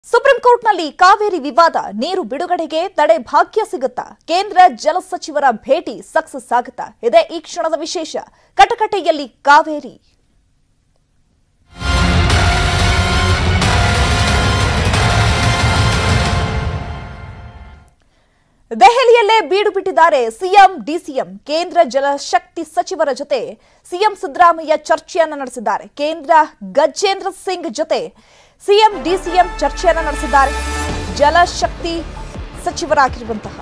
supreme ಕೋರ್ಟ್ನಲ್ಲಿ ಕಾವೇರಿ ವಿವಾದ ನೀರು ಬಿಡುಗಡೆಗೆ ತಡೆ ಭಾಗ್ಯ ಸಿಗುತ್ತಾ ಕೇಂದ್ರ ಜಲ ಸಚಿವರ ಭೇಟಿ ಸಕ್ಸಸ್ ಆಗುತ್ತಾ ಇದೇ ಈ ಕ್ಷಣದ ವಿಶೇಷ ಕಟಕಟೆಯಲ್ಲಿ ಕಾವೇರಿ ದೆಹಲಿಯಲ್ಲೇ ಬೀಡು ಬಿಟ್ಟಿದ್ದಾರೆ ಸಿಎಂ ಡಿಸಿಎಂ ಕೇಂದ್ರ ಜಲಶಕ್ತಿ ಸಚಿವರ ಜೊತೆ ಸಿಎಂ ಸಿದ್ದರಾಮಯ್ಯ ಚರ್ಚೆಯನ್ನ ನಡೆಸಿದ್ದಾರೆ ಕೇಂದ್ರ ಗಜೇಂದ್ರ ಸಿಂಗ್ ಜೊತೆ ಸಿಎಂ ಡಿಸಿಎಂ ಚರ್ಚೆಯನ್ನ ನಡೆಸಿದ್ದಾರೆ ಜಲಶಕ್ತಿ ಸಚಿವರಾಗಿರುವಂತಹ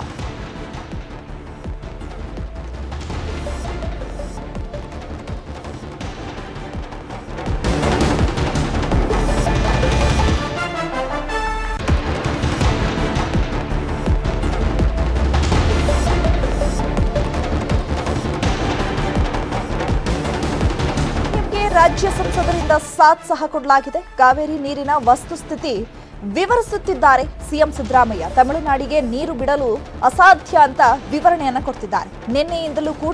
ಸಿಎಂಗೆ ರಾಜ್ಯ ಸಂಸದರಿಂದ ಸಾಥ್ ಸಹ ಕೊಡಲಾಗಿದೆ ಕಾವೇರಿ ನೀರಿನ ವಸ್ತುಸ್ಥಿತಿ ವಿವರಿಸುತ್ತಿದ್ದಾರೆ ಸಿಎಂ ಸಿದ್ದರಾಮಯ್ಯ ತಮಿಳುನಾಡಿಗೆ ನೀರು ಬಿಡಲು ಅಸಾಧ್ಯ ಅಂತ ವಿವರಣೆಯನ್ನ ಕೊಡ್ತಿದ್ದಾರೆ ನಿನ್ನೆಯಿಂದಲೂ ಕೂಡ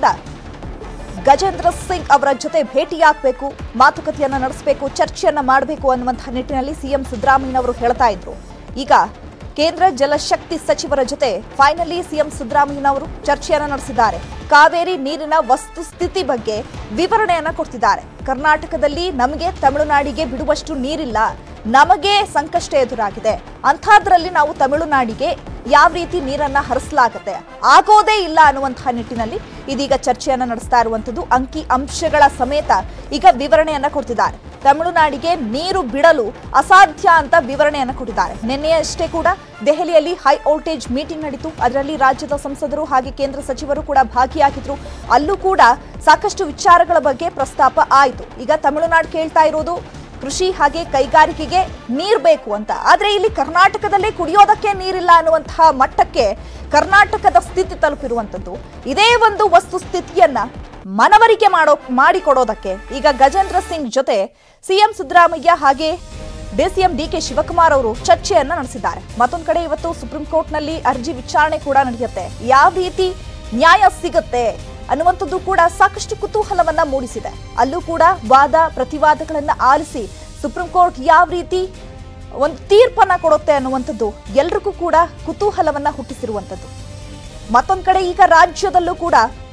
ಗಜೇಂದ್ರ ಸಿಂಗ್ ಅವರ ಜೊತೆ ಭೇಟಿಯಾಗಬೇಕು ಮಾತುಕತೆಯನ್ನ ನಡೆಸಬೇಕು ಚರ್ಚೆಯನ್ನ ಮಾಡಬೇಕು ಅನ್ನುವಂತಹ ನಿಟ್ಟಿನಲ್ಲಿ ಸಿಎಂ ಸಿದ್ದರಾಮಯ್ಯನವರು ಹೇಳ್ತಾ ಇದ್ರು ಈಗ ಕೇಂದ್ರ ಜಲಶಕ್ತಿ ಸಚಿವರ ಜೊತೆ ಫೈನಲಿ ಸಿಎಂ ಸಿದ್ದರಾಮಯ್ಯನವರು ಚರ್ಚೆಯನ್ನ ನಡೆಸಿದ್ದಾರೆ ಕಾವೇರಿ ನೀರಿನ ವಸ್ತುಸ್ಥಿತಿ ಬಗ್ಗೆ ವಿವರಣೆಯನ್ನ ಕೊಡ್ತಿದ್ದಾರೆ ಕರ್ನಾಟಕದಲ್ಲಿ ನಮಗೆ ತಮಿಳುನಾಡಿಗೆ ಬಿಡುವಷ್ಟು ನೀರಿಲ್ಲ ನಮಗೆ ಸಂಕಷ್ಟ ಎದುರಾಗಿದೆ ಅಂಥದ್ರಲ್ಲಿ ನಾವು ತಮಿಳುನಾಡಿಗೆ ಯಾವ ರೀತಿ ನೀರನ್ನ ಹರಿಸಲಾಗತ್ತೆ ಆಗೋದೇ ಇಲ್ಲ ಅನ್ನುವಂತಹ ನಿಟ್ಟಿನಲ್ಲಿ ಇದೀಗ ಚರ್ಚೆಯನ್ನ ನಡೆಸ್ತಾ ಇರುವಂತದ್ದು ಅಂಕಿ ಅಂಶಗಳ ಸಮೇತ ಈಗ ವಿವರಣೆಯನ್ನ ಕೊಡ್ತಿದ್ದಾರೆ ತಮಿಳುನಾಡಿಗೆ ನೀರು ಬಿಡಲು ಅಸಾಧ್ಯ ಅಂತ ವಿವರಣೆಯನ್ನ ಕೊಟ್ಟಿದ್ದಾರೆ ನಿನ್ನೆಯಷ್ಟೇ ಕೂಡ ದೆಹಲಿಯಲ್ಲಿ ಹೈ ವೋಲ್ಟೇಜ್ ಮೀಟಿಂಗ್ ನಡೀತು ಅದರಲ್ಲಿ ರಾಜ್ಯದ ಸಂಸದರು ಹಾಗೆ ಕೇಂದ್ರ ಸಚಿವರು ಕೂಡ ಭಾಗಿಯಾಗಿದ್ರು ಅಲ್ಲೂ ಕೂಡ ಸಾಕಷ್ಟು ವಿಚಾರಗಳ ಬಗ್ಗೆ ಪ್ರಸ್ತಾಪ ಆಯಿತು ಈಗ ತಮಿಳುನಾಡು ಕೇಳ್ತಾ ಇರೋದು ಕೃಷಿ ಹಾಗೆ ಕೈಗಾರಿಕೆಗೆ ನೀರು ಬೇಕು ಅಂತ ಆದ್ರೆ ಇಲ್ಲಿ ಕರ್ನಾಟಕದಲ್ಲೇ ಕುಡಿಯೋದಕ್ಕೆ ನೀರಿಲ್ಲ ಅನ್ನುವಂತಹ ಮಟ್ಟಕ್ಕೆ ಕರ್ನಾಟಕದ ಸ್ಥಿತಿ ತಲುಪಿರುವಂತದ್ದು ಇದೇ ಒಂದು ವಸ್ತುಸ್ಥಿತಿಯನ್ನ ಮನವರಿಕೆ ಮಾಡೋ ಮಾಡಿಕೊಡೋದಕ್ಕೆ ಈಗ ಗಜೇಂದ್ರ ಸಿಂಗ್ ಜೊತೆ ಸಿಎಂ ಸಿದ್ದರಾಮಯ್ಯ ಹಾಗೆ ಡಿಸಿಎಂ ಡಿಕೆ ಶಿವಕುಮಾರ್ ಅವರು ಚರ್ಚೆಯನ್ನ ನಡೆಸಿದ್ದಾರೆ ಮತ್ತೊಂದು ಕಡೆ ಇವತ್ತು ಸುಪ್ರೀಂ ಕೋರ್ಟ್ನಲ್ಲಿ ಅರ್ಜಿ ವಿಚಾರಣೆ ಕೂಡ ನಡೆಯುತ್ತೆ ಯಾವ ರೀತಿ ನ್ಯಾಯ ಸಿಗುತ್ತೆ ಅನ್ನುವಂಥದ್ದು ಕೂಡ ಸಾಕಷ್ಟು ಕುತೂಹಲವನ್ನ ಮೂಡಿಸಿದೆ ಅಲ್ಲೂ ಕೂಡ ವಾದ ಪ್ರತಿವಾದಗಳನ್ನ ಆಲಿಸಿ ಸುಪ್ರೀಂ ಕೋರ್ಟ್ ಯಾವ ರೀತಿ ಒಂದು ತೀರ್ಪನ್ನ ಕೊಡುತ್ತೆ ಅನ್ನುವಂಥದ್ದು ಎಲ್ರಿಗೂ ಕೂಡ ಕುತೂಹಲವನ್ನ ಹುಟ್ಟಿಸಿರುವಂಥದ್ದು ಮತ್ತೊಂದ್ ಕಡೆ ಈಗ ರಾಜ್ಯದಲ್ಲೂ ಕೂಡ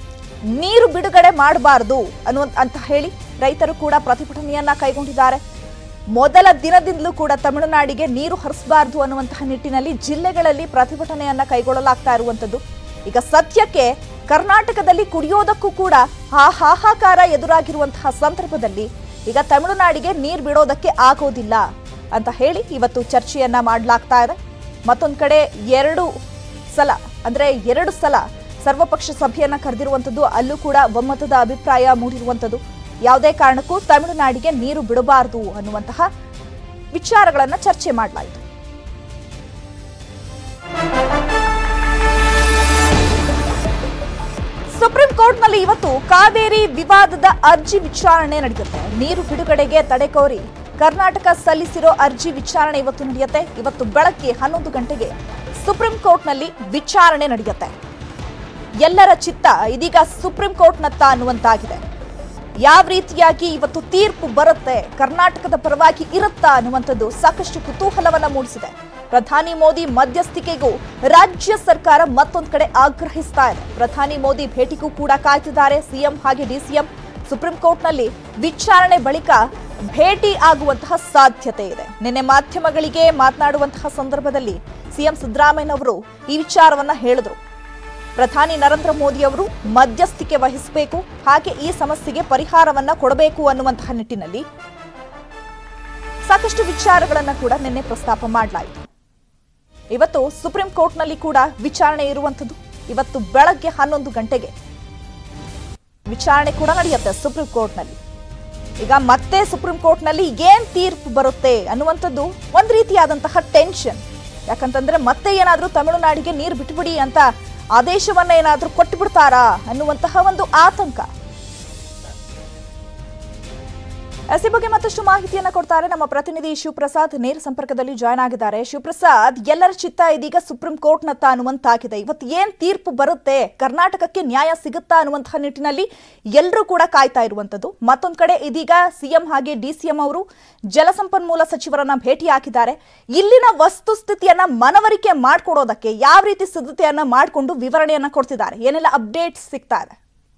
ನೀರು ಬಿಡುಗಡೆ ಮಾಡಬಾರದು ಅನ್ನುವಂತ ಅಂತ ಹೇಳಿ ರೈತರು ಕೂಡ ಪ್ರತಿಭಟನೆಯನ್ನ ಕೈಗೊಂಡಿದ್ದಾರೆ ಮೊದಲ ದಿನದಿಂದಲೂ ಕೂಡ ತಮಿಳುನಾಡಿಗೆ ನೀರು ಹರಿಸಬಾರದು ಅನ್ನುವಂತಹ ನಿಟ್ಟಿನಲ್ಲಿ ಜಿಲ್ಲೆಗಳಲ್ಲಿ ಪ್ರತಿಭಟನೆಯನ್ನ ಕೈಗೊಳ್ಳಲಾಗ್ತಾ ಇರುವಂತದ್ದು ಈಗ ಸದ್ಯಕ್ಕೆ ಕರ್ನಾಟಕದಲ್ಲಿ ಕುಡಿಯೋದಕ್ಕೂ ಕೂಡ ಆ ಹಾಹಾಕಾರ ಎದುರಾಗಿರುವಂತಹ ಸಂದರ್ಭದಲ್ಲಿ ಈಗ ತಮಿಳುನಾಡಿಗೆ ನೀರು ಬಿಡೋದಕ್ಕೆ ಆಗೋದಿಲ್ಲ ಅಂತ ಹೇಳಿ ಇವತ್ತು ಚರ್ಚೆಯನ್ನ ಮಾಡಲಾಗ್ತಾ ಇದೆ ಮತ್ತೊಂದು ಕಡೆ ಎರಡು ಸಲ ಅಂದ್ರೆ ಎರಡು ಸಲ ಸರ್ವಪಕ್ಷ ಸಭೆಯನ್ನ ಕರೆದಿರುವಂತದ್ದು ಅಲ್ಲೂ ಕೂಡ ಒಮ್ಮತದ ಅಭಿಪ್ರಾಯ ಮೂಡಿರುವಂತದ್ದು ಯಾವುದೇ ಕಾರಣಕ್ಕೂ ತಮಿಳುನಾಡಿಗೆ ನೀರು ಬಿಡಬಾರದು ಅನ್ನುವಂತಹ ವಿಚಾರಗಳನ್ನ ಚರ್ಚೆ ಮಾಡಲಾಯಿತು ಸುಪ್ರೀಂ ಕೋರ್ಟ್ನಲ್ಲಿ ಇವತ್ತು ಕಾವೇರಿ ವಿವಾದದ ಅರ್ಜಿ ವಿಚಾರಣೆ ನಡೆಯುತ್ತೆ ನೀರು ಬಿಡುಗಡೆಗೆ ತಡೆ ಕೋರಿ ಕರ್ನಾಟಕ ಸಲ್ಲಿಸಿರೋ ಅರ್ಜಿ ವಿಚಾರಣೆ ಇವತ್ತು ನಡೆಯುತ್ತೆ ಇವತ್ತು ಬೆಳಗ್ಗೆ ಹನ್ನೊಂದು ಗಂಟೆಗೆ ಸುಪ್ರೀಂ ಕೋರ್ಟ್ನಲ್ಲಿ ವಿಚಾರಣೆ ನಡೆಯುತ್ತೆ ಎಲ್ಲರ ಚಿತ್ತ ಇದೀಗ ಸುಪ್ರೀಂ ಕೋರ್ಟ್ನತ್ತ ಅನ್ನುವಂತಾಗಿದೆ ಯಾವ ರೀತಿಯಾಗಿ ಇವತ್ತು ತೀರ್ಪು ಬರುತ್ತೆ ಕರ್ನಾಟಕದ ಪರವಾಗಿ ಇರುತ್ತಾ ಅನ್ನುವಂಥದ್ದು ಸಾಕಷ್ಟು ಕುತೂಹಲವನ್ನ ಮೂಡಿಸಿದೆ ಪ್ರಧಾನಿ ಮೋದಿ ಮಧ್ಯಸ್ಥಿಕೆಗೂ ರಾಜ್ಯ ಸರ್ಕಾರ ಮತ್ತೊಂದು ಕಡೆ ಆಗ್ರಹಿಸ್ತಾ ಇದೆ ಪ್ರಧಾನಿ ಮೋದಿ ಭೇಟಿಗೂ ಕೂಡ ಕಾಯ್ತಿದ್ದಾರೆ ಸಿಎಂ ಹಾಗೆ ಡಿಸಿಎಂ ಸುಪ್ರೀಂ ಕೋರ್ಟ್ನಲ್ಲಿ ವಿಚಾರಣೆ ಬಳಿಕ ಭೇಟಿ ಆಗುವಂತಹ ಸಾಧ್ಯತೆ ಇದೆ ನಿನ್ನೆ ಮಾಧ್ಯಮಗಳಿಗೆ ಮಾತನಾಡುವಂತಹ ಸಂದರ್ಭದಲ್ಲಿ ಸಿಎಂ ಸಿದ್ದರಾಮಯ್ಯನವರು ಈ ವಿಚಾರವನ್ನ ಹೇಳಿದ್ರು ಪ್ರಧಾನಿ ನರೇಂದ್ರ ಮೋದಿ ಅವರು ಮಧ್ಯಸ್ಥಿಕೆ ವಹಿಸಬೇಕು ಹಾಗೆ ಈ ಸಮಸ್ಯೆಗೆ ಪರಿಹಾರವನ್ನ ಕೊಡಬೇಕು ಅನ್ನುವಂತಹ ನಿಟ್ಟಿನಲ್ಲಿ ಸಾಕಷ್ಟು ವಿಚಾರಗಳನ್ನ ಕೂಡ ನಿನ್ನೆ ಪ್ರಸ್ತಾಪ ಮಾಡಲಾಯಿತು ಇವತ್ತು ಸುಪ್ರೀಂ ಕೋರ್ಟ್ನಲ್ಲಿ ಕೂಡ ವಿಚಾರಣೆ ಇರುವಂಥದ್ದು ಇವತ್ತು ಬೆಳಗ್ಗೆ ಹನ್ನೊಂದು ಗಂಟೆಗೆ ವಿಚಾರಣೆ ಕೂಡ ನಡೆಯುತ್ತೆ ಸುಪ್ರೀಂ ಕೋರ್ಟ್ನಲ್ಲಿ ಈಗ ಮತ್ತೆ ಸುಪ್ರೀಂ ಕೋರ್ಟ್ನಲ್ಲಿ ಏನ್ ತೀರ್ಪು ಬರುತ್ತೆ ಅನ್ನುವಂಥದ್ದು ಒಂದ್ ರೀತಿಯಾದಂತಹ ಟೆನ್ಷನ್ ಯಾಕಂತಂದ್ರೆ ಮತ್ತೆ ಏನಾದ್ರೂ ತಮಿಳುನಾಡಿಗೆ ನೀರು ಬಿಟ್ಬಿಡಿ ಅಂತ ಆದೇಶವನ್ನ ಏನಾದ್ರೂ ಕೊಟ್ಟು ಬಿಡ್ತಾರಾ ಅನ್ನುವಂತಹ ಒಂದು ಆತಂಕ ಎಸ್ ಈ ಬಗ್ಗೆ ಮತ್ತಷ್ಟು ಮಾಹಿತಿಯನ್ನ ಕೊಡ್ತಾರೆ ನಮ್ಮ ಪ್ರತಿನಿಧಿ ಶಿವಪ್ರಸಾದ್ ನೇರ ಸಂಪರ್ಕದಲ್ಲಿ ಜಾಯ್ನ್ ಆಗಿದ್ದಾರೆ ಶಿವಪ್ರಸಾದ್ ಎಲ್ಲರ ಚಿತ್ತ ಇದೀಗ ಸುಪ್ರೀಂ ಕೋರ್ಟ್ನತ್ತ ಅನ್ನುವಂತಾಗಿದೆ ಇವತ್ತು ಏನ್ ತೀರ್ಪು ಬರುತ್ತೆ ಕರ್ನಾಟಕಕ್ಕೆ ನ್ಯಾಯ ಸಿಗುತ್ತಾ ಅನ್ನುವಂತಹ ನಿಟ್ಟಿನಲ್ಲಿ ಎಲ್ಲರೂ ಕೂಡ ಕಾಯ್ತಾ ಇರುವಂತದ್ದು ಮತ್ತೊಂದ್ ಕಡೆ ಇದೀಗ ಸಿಎಂ ಹಾಗೆ ಡಿಸಿಎಂ ಅವರು ಜಲಸಂಪನ್ಮೂಲ ಸಚಿವರನ್ನ ಭೇಟಿ ಹಾಕಿದ್ದಾರೆ ಇಲ್ಲಿನ ವಸ್ತುಸ್ಥಿತಿಯನ್ನ ಮನವರಿಕೆ ಮಾಡ್ಕೊಡೋದಕ್ಕೆ ಯಾವ ರೀತಿ ಸಿದ್ಧತೆಯನ್ನ ಮಾಡಿಕೊಂಡು ವಿವರಣೆಯನ್ನ ಕೊಡ್ತಿದ್ದಾರೆ ಏನೆಲ್ಲ ಅಪ್ಡೇಟ್ಸ್ ಸಿಗ್ತಾ ಇದೆ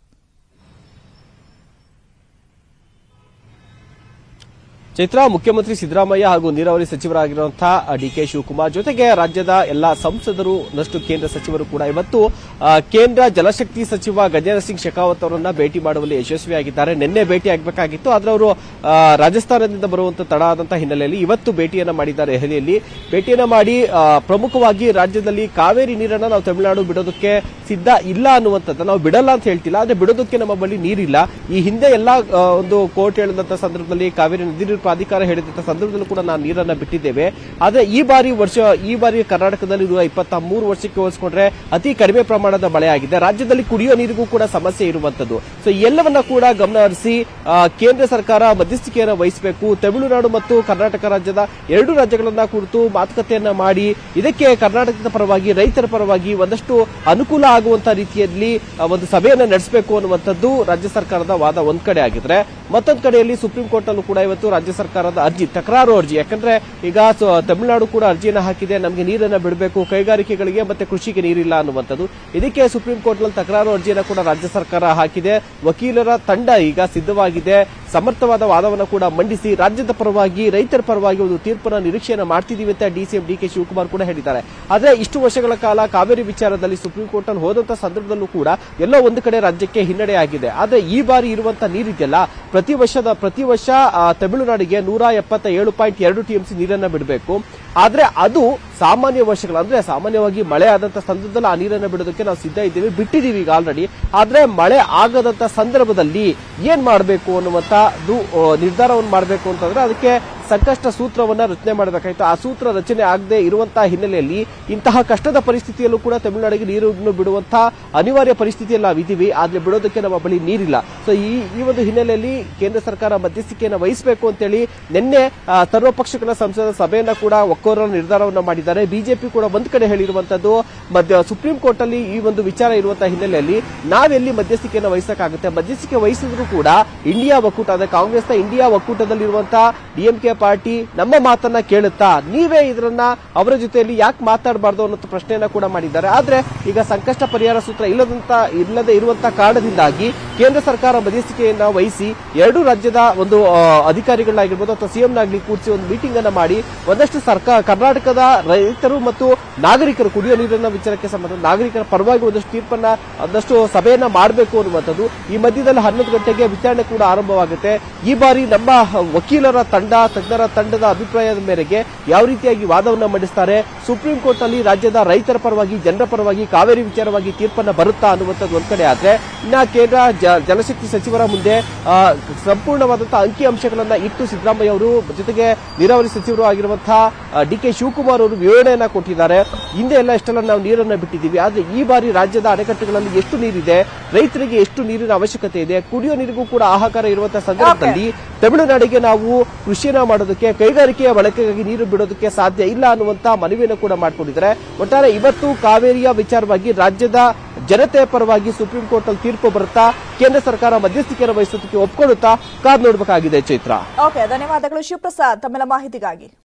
ಚೈತ್ರ ಮುಖ್ಯಮಂತ್ರಿ ಸಿದ್ದರಾಮಯ್ಯ ಹಾಗೂ ನೀರಾವರಿ ಸಚಿವರಾಗಿರುವಂತಹ ಡಿ ಕೆ ಶಿವಕುಮಾರ್ ಜೊತೆಗೆ ರಾಜ್ಯದ ಎಲ್ಲಾ ಸಂಸದರು ನಷ್ಟು ಕೇಂದ್ರ ಸಚಿವರು ಕೂಡ ಇವತ್ತು ಆ, ಕೇಂದ್ರ ಜಲಶಕ್ತಿ ಸಚಿವ ಗಜೇಂದ್ರ ಸಿಂಗ್ ಶೆಖಾವತ್ ಅವರನ್ನ ಭೇಟಿ ಮಾಡುವಲ್ಲಿ ಯಶಸ್ವಿಯಾಗಿದ್ದಾರೆ ನಿನ್ನೆ ಭೇಟಿ ಆಗಬೇಕಾಗಿತ್ತು ಆದ್ರೆ ಅವರು ಆ, ರಾಜಸ್ಥಾನದಿಂದ ಬರುವಂತ ತಡ ಆದಂತಹ ಹಿನ್ನೆಲೆಯಲ್ಲಿ ಇವತ್ತು ಭೇಟಿಯನ್ನ ಮಾಡಿದ್ದಾರೆ ದೆಹಲಿಯಲ್ಲಿ ಭೇಟಿಯನ್ನ ಮಾಡಿ ಆ, ಪ್ರಮುಖವಾಗಿ ರಾಜ್ಯದಲ್ಲಿ ಕಾವೇರಿ ನೀರನ್ನ ನಾವು ತಮಿಳುನಾಡು ಬಿಡೋದಕ್ಕೆ ಸಿದ್ಧ ಇಲ್ಲ ಅನ್ನುವಂಥದ್ದು ನಾವು ಬಿಡಲ್ಲ ಅಂತ ಹೇಳ್ತಿಲ್ಲ ಆದ್ರೆ ಬಿಡೋದಕ್ಕೆ ನಮ್ಮ ಬಳಿ ನೀರಿಲ್ಲ ಈ ಹಿಂದೆ ಎಲ್ಲ ಆ, ಒಂದು ಕೋರ್ಟ್ ಹೇಳಿದಂತ ಸಂದರ್ಭದಲ್ಲಿ ಕಾವೇರಿ ನದಿ ನೀರು ಪ್ರಾಧಿಕಾರ ಹೇಳಿದಂತ ಸಂದರ್ಭದಲ್ಲೂ ಕೂಡ ನಾವು ನೀರನ್ನ ಬಿಟ್ಟಿದ್ದೇವೆ ಆದ್ರೆ ಈ ಬಾರಿ ವರ್ಷ ಈ ಬಾರಿ ಕರ್ನಾಟಕದಲ್ಲಿ ಇರುವ ಇಪ್ಪತ್ತ ಮೂರು ವರ್ಷಕ್ಕೆ ಹೋಲಿಸ್ಕೊಂಡ್ರೆ ಅತಿ ಕಡಿಮೆ ಪ್ರಮಾಣದ ಮಳೆ ಆಗಿದೆ ರಾಜ್ಯದಲ್ಲಿ ಕುಡಿಯೋ ನೀರಿಗೂ ಕೂಡ ಸಮಸ್ಯೆ ಇರುವಂತದ್ದು ಸೊ ಎಲ್ಲವನ್ನ ಕೂಡ ಗಮನ ಹರಿಸಿ ಆ, ಕೇಂದ್ರ ಸರ್ಕಾರ ಮಧ್ಯಸ್ಥಿಕೆಯನ್ನು ವಹಿಸಬೇಕು ತಮಿಳುನಾಡು ಮತ್ತು ಕರ್ನಾಟಕ ರಾಜ್ಯದ ಎರಡು ರಾಜ್ಯಗಳನ್ನ ಕುರಿತು ಮಾತುಕತೆಯನ್ನ ಮಾಡಿ ಇದಕ್ಕೆ ಕರ್ನಾಟಕದ ಪರವಾಗಿ ರೈತರ ಪರವಾಗಿ ಒಂದಷ್ಟು ಅನುಕೂಲ ಆಗುವಂತ ರೀತಿಯಲ್ಲಿ ಆ, ಒಂದು ಸಭೆಯನ್ನ ನಡೆಸಬೇಕು ಅನ್ನುವಂಥದ್ದು ರಾಜ್ಯ ಸರ್ಕಾರದ ವಾದ ಒಂದ್ ಕಡೆ ಆಗಿದ್ರೆ ಮತ್ತೊಂದ್ ಕಡೆಯಲ್ಲಿ ಸುಪ್ರೀಂ ಕೋರ್ಟ್ ಅಲ್ಲೂ ಕೂಡ ಇವತ್ತು ರಾಜ್ಯ ಸರ್ಕಾರದ ಅರ್ಜಿ ತಕರಾರು ಅರ್ಜಿ ಯಾಕಂದ್ರೆ ಈಗ ಸೊ- ತಮಿಳುನಾಡು ಕೂಡ ಅರ್ಜಿಯನ್ನ ಹಾಕಿದೆ ನಮಗೆ ನೀರನ್ನ ಬಿಡಬೇಕು ಕೈಗಾರಿಕೆಗಳಿಗೆ ಮತ್ತೆ ಕೃಷಿಗೆ ನೀರಿಲ್ಲ ಅನ್ನುವಂಥದ್ದು ಇದಕ್ಕೆ ಸುಪ್ರೀಂ ಕೋರ್ಟ್ ನಲ್ಲಿ ತಕರಾರು ಅರ್ಜಿಯನ್ನ ಕೂಡ ರಾಜ್ಯ ಸರ್ಕಾರ ಹಾಕಿದೆ ವಕೀಲರ ತಂಡ ಈಗ ಸಿದ್ಧವಾಗಿದೆ ಸಮರ್ಥವಾದ ವಾದವನ್ನ ಕೂಡ ಮಂಡಿಸಿ ರಾಜ್ಯದ ಪರವಾಗಿ ರೈತರ ಪರವಾಗಿ ಒಂದು ತೀರ್ಪನ್ನ ನಿರೀಕ್ಷೆಯನ್ನ ಮಾಡ್ತಿದೀವಿ ಅಂತ ಡಿಸಿಎಂ ಡಿ ಕೆ ಶಿವಕುಮಾರ್ ಕೂಡ ಹೇಳಿದ್ದಾರೆ ಆದ್ರೆ ಇಷ್ಟು ವರ್ಷಗಳ ಕಾಲ ಕಾವೇರಿ ವಿಚಾರದಲ್ಲಿ ಸುಪ್ರೀಂ ಕೋರ್ಟ್ ಅಲ್ಲಿ ಹೋದಂತ ಸಂದರ್ಭದಲ್ಲೂ ಕೂಡ ಎಲ್ಲೋ ಒಂದು ಕಡೆ ರಾಜ್ಯಕ್ಕೆ ಹಿನ್ನಡೆ ಆಗಿದೆ ಆದ್ರೆ ಈ ಬಾರಿ ಇರುವಂತ ನೀರಿದೆಯಲ್ಲ ಪ್ರತಿ ವರ್ಷದ ಪ್ರತಿ ವರ್ಷ ಆ, ತಮಿಳುನಾಡಿಗೆ ನೂರ ಎಪ್ಪತ್ತ ಏಳು ಪಾಯಿಂಟ್ ಎರಡು ಟಿಎಂಸಿ ನೀರನ್ನ ಬಿಡಬೇಕು ಆದ್ರೆ ಅದು ಸಾಮಾನ್ಯ ವರ್ಷಗಳು ಅಂದ್ರೆ ಸಾಮಾನ್ಯವಾಗಿ ಮಳೆ ಆದಂತ ಸಂದರ್ಭದಲ್ಲಿ ಆ ನೀರನ್ನ ಬಿಡೋದಕ್ಕೆ ನಾವು ಸಿದ್ಧ ಇದ್ದೀವಿ ಬಿಟ್ಟಿದೀವಿ ಈಗ ಆಲ್ರೆಡಿ ಆದ್ರೆ ಮಳೆ ಆಗದಂತ ಸಂದರ್ಭದಲ್ಲಿ ಏನ್ ಮಾಡಬೇಕು ಅನ್ನುವಂತದ್ದು ಆ, ನಿರ್ಧಾರವನ್ನು ಮಾಡಬೇಕು ಅಂತಂದ್ರೆ ಅದಕ್ಕೆ ಸಂಕಷ್ಟ ಸೂತ್ರವನ್ನ ರಚನೆ ಮಾಡಬೇಕಾಯ್ತು ಆ ಸೂತ್ರ ರಚನೆ ಆಗದೆ ಇರುವಂತಹ ಹಿನ್ನೆಲೆಯಲ್ಲಿ ಇಂತಹ ಕಷ್ಟದ ಪರಿಸ್ಥಿತಿಯಲ್ಲೂ ಕೂಡ ತಮಿಳುನಾಡಿಗೆ ನೀರನ್ನು ಬಿಡುವಂತಹ ಅನಿವಾರ್ಯ ಪರಿಸ್ಥಿತಿಯಲ್ಲಿ ನಾವು ಇದ್ದೀವಿ ಆದ್ರೆ ಬಿಡೋದಕ್ಕೆ ನಮ್ಮ ಬಳಿ ನೀರಿಲ್ಲ ಸೊ ಈ ಈ ಒಂದು ಹಿನ್ನೆಲೆಯಲ್ಲಿ ಕೇಂದ್ರ ಸರ್ಕಾರ ಮಧ್ಯಸ್ಥಿಕೆಯನ್ನು ವಹಿಸಬೇಕು ಅಂತೇಳಿ ನಿನ್ನೆ ಆ, ಸರ್ವಪಕ್ಷಗಳ ಸಂಸದ ಸಭೆಯನ್ನ ಕೂಡ ಒಕ್ಕೋರ ನಿರ್ಧಾರವನ್ನ ಮಾಡಿದ್ದಾರೆ ಬಿಜೆಪಿ ಕೂಡ ಒಂದ್ ಕಡೆ ಹೇಳಿರುವಂತದ್ದು ಮಧ್ಯ ಸುಪ್ರೀಂ ಕೋರ್ಟ್ ಅಲ್ಲಿ ಈ ಒಂದು ವಿಚಾರ ಇರುವಂತಹ ಹಿನ್ನೆಲೆಯಲ್ಲಿ ನಾವೆಲ್ಲಿ ಮಧ್ಯಸ್ಥಿಕೆಯನ್ನು ವಹಿಸಕ್ಕಾಗುತ್ತೆ ಮಧ್ಯಸ್ಥಿಕೆ ವಹಿಸಿದ್ರು ಕೂಡ ಇಂಡಿಯಾ ಒಕ್ಕೂಟ ಅಂದ್ರೆ ಕಾಂಗ್ರೆಸ್ನ ಇಂಡಿಯಾ ಒಕ್ಕೂಟದಲ್ಲಿರುವಂತಹ ಡಿಎಂಕೆ ಪಾರ್ಟಿ ನಮ್ಮ ಮಾತನ್ನ ಕೇಳುತ್ತಾ ನೀವೇ ಇದರನ್ನ ಅವರ ಜೊತೆಯಲ್ಲಿ ಯಾಕೆ ಮಾತಾಡಬಾರ್ದು ಅನ್ನೋ ಪ್ರಶ್ನೆಯನ್ನ ಕೂಡ ಮಾಡಿದ್ದಾರೆ ಆದ್ರೆ ಈಗ ಸಂಕಷ್ಟ ಪರಿಹಾರ ಸೂತ್ರ ಇಲ್ಲದಂತ ಇಲ್ಲದೆ ಇರುವಂತಹ ಕಾರಣದಿಂದಾಗಿ ಕೇಂದ್ರ ಸರ್ಕಾರ ಮಧ್ಯಸ್ಥಿಕೆಯನ್ನ ವಹಿಸಿ ಎರಡು ರಾಜ್ಯದ ಒಂದು ಆ, ಅಧಿಕಾರಿಗಳಾಗಿರ್ಬೋದು ಅಥವಾ ಸಿಎಂನಾಗ್ಲಿ ಕೂರಿಸಿ ಒಂದು ಮೀಟಿಂಗ್ ಅನ್ನ ಮಾಡಿ ಒಂದಷ್ಟು ಸರ್ಕಾರ ಕರ್ನಾಟಕದ ರೈತರು ಮತ್ತು ನಾಗರಿಕರು ಕುಡಿಯುವ ನೀರಿನ ವಿಚಾರಕ್ಕೆ ಸಂಬಂಧ ನಾಗರಿಕರ ಪರವಾಗಿ ಒಂದಷ್ಟು ತೀರ್ಪನ್ನ ಒಂದಷ್ಟು ಸಭೆಯನ್ನ ಮಾಡಬೇಕು ಅನ್ನುವಂಥದ್ದು ಈ ಮಧ್ಯದಲ್ಲಿ ಹನ್ನೊಂದು ಗಂಟೆಗೆ ವಿಚಾರಣೆ ಕೂಡ ಆರಂಭವಾಗುತ್ತೆ ಈ ಬಾರಿ ನಮ್ಮ ವಕೀಲರ ತಂಡ ತಜ್ಞರ ತಂಡದ ಅಭಿಪ್ರಾಯದ ಮೇರೆಗೆ ಯಾವ ರೀತಿಯಾಗಿ ವಾದವನ್ನ ಮಂಡಿಸ್ತಾರೆ ಸುಪ್ರೀಂ ಕೋರ್ಟ್ ಅಲ್ಲಿ ರಾಜ್ಯದ ರೈತರ ಪರವಾಗಿ ಜನರ ಪರವಾಗಿ ಕಾವೇರಿ ವಿಚಾರವಾಗಿ ತೀರ್ಪನ್ನ ಬರುತ್ತಾ ಅನ್ನುವಂಥದ್ದು ಒಂದ್ ಕಡೆ ಆದ್ರೆ ಇನ್ನ ಕೇಂದ್ರ ಜ- ಜಲಶಕ್ತಿ ಸಚಿವರ ಮುಂದೆ ಆ, ಸಂಪೂರ್ಣವಾದಂತಹ ಅಂಕಿ ಅಂಶಗಳನ್ನ ಇಟ್ಟು ಸಿದ್ದರಾಮಯ್ಯ ಅವರು ಜೊತೆಗೆ ನೀರಾವರಿ ಸಚಿವರು ಆಗಿರುವಂತಹ ಡಿ ಕೆ ಶಿವಕುಮಾರ್ ಅವರು ವಿವರಣೆಯನ್ನ ಕೊಟ್ಟಿದ್ದಾರೆ ಹಿಂದೆ ಎಲ್ಲ ಇಷ್ಟೆಲ್ಲ ನಾವು ನೀರನ್ನ ಬಿಟ್ಟಿದ್ದೀವಿ ಆದ್ರೆ ಈ ಬಾರಿ ರಾಜ್ಯದ ಅಣೆಕಟ್ಟುಗಳಲ್ಲಿ ಎಷ್ಟು ನೀರಿದೆ ರೈತರಿಗೆ ಎಷ್ಟು ನೀರಿನ ಅವಶ್ಯಕತೆ ಇದೆ ಕುಡಿಯೋ ನೀರಿಗೂ ಕೂಡ ಆಹಾಕಾರ ಇರುವಂತಹ ಸಂದರ್ಭದಲ್ಲಿ ತಮಿಳುನಾಡಿಗೆ ನಾವು ಕೃಷಿಯನ್ನ ಮಾಡೋದಕ್ಕೆ ಕೈಗಾರಿಕೆಯ ಬಳಕೆಗಾಗಿ ನೀರು ಬಿಡೋದಕ್ಕೆ ಸಾಧ್ಯ ಇಲ್ಲ ಅನ್ನುವಂತ ಮನವಿಯನ್ನು ಕೂಡ ಮಾಡಿಕೊಂಡಿದ್ದಾರೆ ಒಟ್ಟಾರೆ ಇವತ್ತು ಕಾವೇರಿಯ ವಿಚಾರವಾಗಿ ರಾಜ್ಯದ ಜನತೆಯ ಪರವಾಗಿ ಸುಪ್ರೀಂ ಕೋರ್ಟ್ ಅಲ್ಲಿ ತೀರ್ಪು ಬರುತ್ತಾ ಕೇಂದ್ರ ಸರ್ಕಾರ ಮಧ್ಯಸ್ಥಿಕೆಯನ್ನು ವಹಿಸೋದಕ್ಕೆ ಒಪ್ಕೊಳ್ಳುತ್ತಾ ಕಾದ್ ನೋಡಬೇಕಾಗಿದೆ ಚೈತ್ರ ಓಕೆ ಧನ್ಯವಾದಗಳು ಶಿವಪ್ರಸಾದ್ ತಮ್ಮೆಲ್ಲ ಮಾಹಿತಿಗಾಗಿ